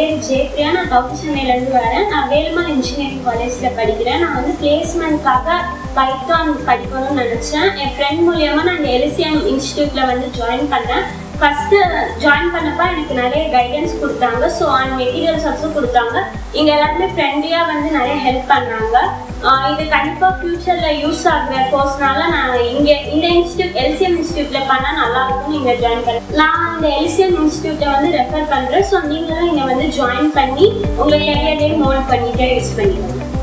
பேர் ஜெயப்ரியா நான் கவுத்து சென்னையிலேருந்து வரேன் நான் வேலுமால் இன்ஜினியரிங் காலேஜில் படிக்கிறேன் நான் வந்து பிளேஸ்மெண்ட்காக பைத்தான் படிக்கணும்னு நினச்சேன் என் ஃப்ரெண்ட் மூலியமாக நான் இந்த எலிசியம் இன்ஸ்டியூட்டில் வந்து ஜாயின் பண்ணேன் ஃபஸ்ட்டு ஜாயின் பண்ணப்ப எனக்கு நிறைய கைடன்ஸ் கொடுத்தாங்க ஸோ அண்ட் மெட்டீரியல்ஸ் ஆல்சோ கொடுத்தாங்க இங்கே எல்லாருமே ஃப்ரெண்ட்லியாக வந்து நிறைய ஹெல்ப் பண்ணாங்க ஆஹ் இது கண்டிப்பாக ஃப்யூச்சரில் யூஸ் ஆகுற கோர்ஸ்னால நான் இங்கே இந்த இன்ஸ்டியூட் எல்சிஎம் இன்ஸ்டியூட்டில் பண்ணால் நல்லா இருக்கும்னு இங்கே ஜாயின் பண்ணேன் நான் இந்த எல்சிஎம் இன்ஸ்டியூட்டை வந்து ரெஃபர் பண்ணுறேன் ஸோ நீங்களும் இங்கே வந்து ஜாயின் பண்ணி உங்கள் கெரியரே மோல்ட் பண்ணிட்டே யூஸ் பண்ணிக்கோங்க